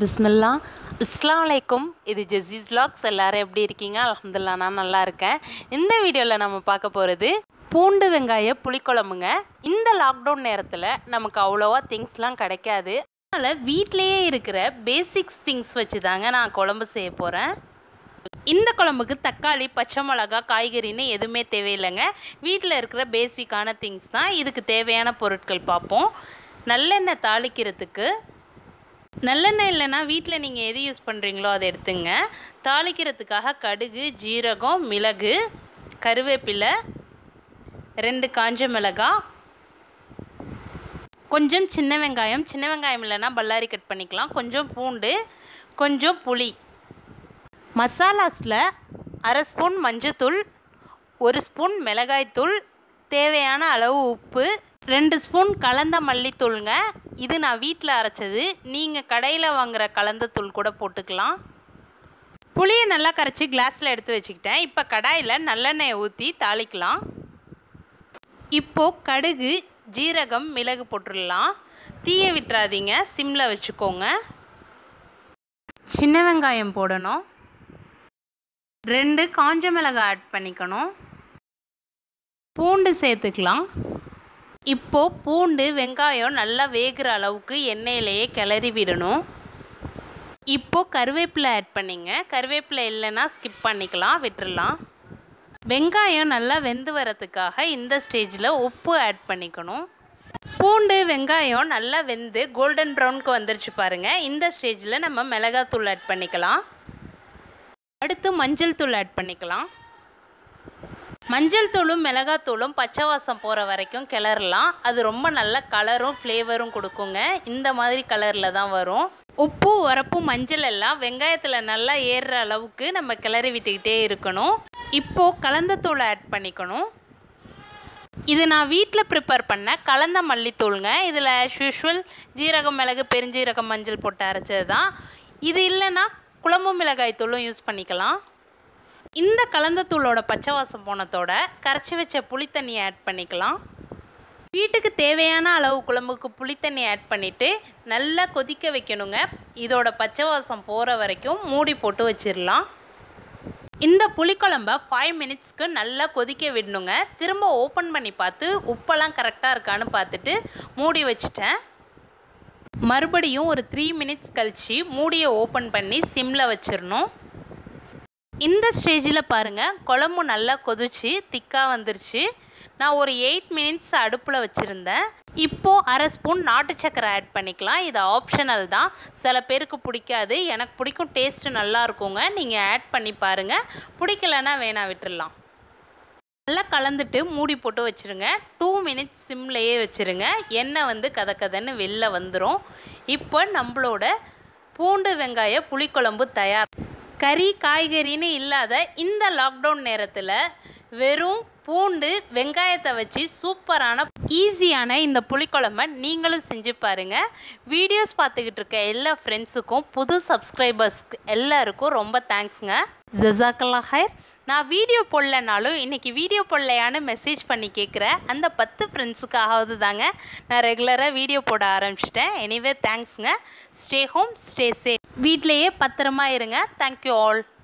பிஸ்மில்லா அஸ்லாம் வலைக்கும் இது ஜெஸீஸ் vlogs எல்லாரும் எப்படி இருக்கீங்க அல்ஹம்துலில்லா நான் நல்லா இருக்கேன் இந்த வீடியோவில் நம்ம பார்க்க போகிறது பூண்டு வெங்காய புளிக்குழம்புங்க இந்த லாக்டவுன் நேரத்தில் நமக்கு அவ்வளோவா திங்ஸ்லாம் கிடைக்காது அதனால் வீட்டிலேயே இருக்கிற பேசிக்ஸ் திங்ஸ் வச்சு தாங்க நான் குழம்பு செய்ய போகிறேன் இந்த குழம்புக்கு தக்காளி பச்சை மிளகா காய்கறின்னு எதுவுமே தேவையில்லைங்க வீட்டில் இருக்கிற பேசிக்கான திங்ஸ் தான் இதுக்கு தேவையான பொருட்கள் பார்ப்போம் நல்லெண்ணெய் தாளிக்கிறதுக்கு நல்லெண்ணெய் இல்லைன்னா வீட்டில் நீங்கள் எது யூஸ் பண்ணுறீங்களோ அதை எடுத்துங்க தாளிக்கிறதுக்காக கடுகு ஜீரகம் மிளகு கருவேப்பிலை ரெண்டு காஞ்ச மிளகாய் கொஞ்சம் சின்ன வெங்காயம் சின்ன வெங்காயம் இல்லைன்னா பல்லாரி கட் பண்ணிக்கலாம் கொஞ்சம் பூண்டு கொஞ்சம் புளி மசாலாஸில் அரை ஸ்பூன் மஞ்சத்தூள் ஒரு ஸ்பூன் மிளகாய்த்தூள் தேவையான அளவு உப்பு ரெண்டு ஸ்பூன் கலந்த மல்லித்தூளுங்க இது நான் வீட்டில் அரைச்சது நீங்கள் கடையில் வாங்குகிற கலந்த தூள் கூட போட்டுக்கலாம் புளியை நல்லா கரைச்சி கிளாஸில் எடுத்து வச்சுக்கிட்டேன் இப்போ கடாயில் நல்லெண்ணெயை ஊற்றி தாளிக்கலாம் இப்போது கடுகு ஜீரகம் மிளகு போட்டுடலாம் தீயை விட்டுறாதீங்க சிம்மில் வச்சுக்கோங்க சின்ன வெங்காயம் போடணும் ரெண்டு காஞ்ச மிளகாய் ஆட் பண்ணிக்கணும் பூண்டு சேர்த்துக்கலாம் இப்போது பூண்டு வெங்காயம் நல்லா வேகிற அளவுக்கு எண்ணெயிலேயே கிளறி விடணும் இப்போது கருவேப்பிலை ஆட் பண்ணிங்க கருவேப்பிலை இல்லைன்னா ஸ்கிப் பண்ணிக்கலாம் விட்டுறலாம் வெங்காயம் நல்லா வெந்து வரத்துக்காக இந்த ஸ்டேஜில் உப்பு ஆட் பண்ணிக்கணும் பூண்டு வெங்காயம் நல்லா வெந்து கோல்டன் ப்ரௌனுக்கு வந்துருச்சு பாருங்கள் இந்த ஸ்டேஜில் நம்ம மிளகாத்தூள் ஆட் பண்ணிக்கலாம் அடுத்து மஞ்சள் தூள் ஆட் பண்ணிக்கலாம் மஞ்சள் தூளும் மிளகாத்தூளும் பச்சை வாசம் போகிற வரைக்கும் கிளறலாம் அது ரொம்ப நல்ல கலரும் ஃப்ளேவரும் கொடுக்குங்க இந்த மாதிரி கலரில் தான் வரும் உப்பு உரப்பு மஞ்சள் எல்லாம் வெங்காயத்தில் நல்லா ஏறுற அளவுக்கு நம்ம கிளறி விட்டுக்கிட்டே இருக்கணும் இப்போது கலந்த தூளை ஆட் பண்ணிக்கணும் இது நான் வீட்டில் ப்ரிப்பேர் பண்ண கலந்த மல்லித்தூளுங்க இதில் ஆஸ் யூஷுவல் ஜீரகம் மிளகு பெருஞ்சீரகம் மஞ்சள் போட்டு அரைச்சது தான் இது இல்லைன்னா குழம்பு மிளகாய் தூளும் யூஸ் பண்ணிக்கலாம் இந்த கலந்த தூளோட பச்சை வாசம் போனதோட கரைச்சி வச்ச புளித்தண்ணியை ஆட் பண்ணிக்கலாம் வீட்டுக்கு தேவையான அளவு குழம்புக்கு புளித்தண்ணி ஆட் பண்ணிவிட்டு நல்லா கொதிக்க வைக்கணுங்க இதோட பச்சை வாசம் போகிற வரைக்கும் மூடி போட்டு வச்சிடலாம் இந்த புளிக்குழம்ப ஃபைவ் மினிட்ஸ்க்கு நல்லா கொதிக்க விடணுங்க திரும்ப ஓப்பன் பண்ணி பார்த்து உப்பெல்லாம் கரெக்டாக இருக்கான்னு பார்த்துட்டு மூடி வச்சிட்டேன் மறுபடியும் ஒரு த்ரீ மினிட்ஸ் கழித்து மூடியை ஓப்பன் பண்ணி சிம்மில் வச்சிடணும் இந்த ஸ்டேஜில் பாருங்கள் குழம்பு நல்லா கொதிச்சு திக்காக வந்துருச்சு நான் ஒரு எயிட் மினிட்ஸ் அடுப்பில் வச்சுருந்தேன் இப்போது அரை ஸ்பூன் நாட்டு சக்கரை ஆட் பண்ணிக்கலாம் இது ஆப்ஷனல் தான் சில பேருக்கு பிடிக்காது எனக்கு பிடிக்கும் டேஸ்ட்டு நல்லா இருக்குங்க நீங்கள் ஆட் பண்ணி பாருங்கள் பிடிக்கலன்னா வேணாம் விட்டுடலாம் நல்லா கலந்துட்டு மூடி போட்டு வச்சுருங்க டூ மினிட்ஸ் சிம்லேயே வச்சுருங்க எண்ணெய் வந்து கத கதன்னு வெளில வந்துடும் இப்போ நம்மளோட பூண்டு வெங்காய புளிக்குழம்பு தயார் கறி காய்கறின்னு இல்லாத இந்த லாக்டவுன் நேரத்தில் வெறும் பூண்டு வெங்காயத்தை வச்சு சூப்பரான ஈஸியான இந்த புளிக்குழம்ப நீங்களும் செஞ்சு பாருங்கள் வீடியோஸ் பார்த்துக்கிட்டு இருக்க எல்லா ஃப்ரெண்ட்ஸுக்கும் புது சப்ஸ்கிரைபர்ஸ்க்கு எல்லாருக்கும் ரொம்ப தேங்க்ஸுங்க ஜசாக்கல்லா ஹைர் நான் வீடியோ போடலனாலும் இன்றைக்கி வீடியோ போடலையான்னு மெசேஜ் பண்ணி கேட்குற அந்த பத்து ஃப்ரெண்ட்ஸுக்காவது தாங்க நான் ரெகுலராக வீடியோ போட ஆரம்பிச்சிட்டேன் எனிவே தேங்க்ஸுங்க ஸ்டே ஹோம் ஸ்டே சேஃப் வீட்லேயே பத்திரமா இருங்க தேங்க்யூ ஆல்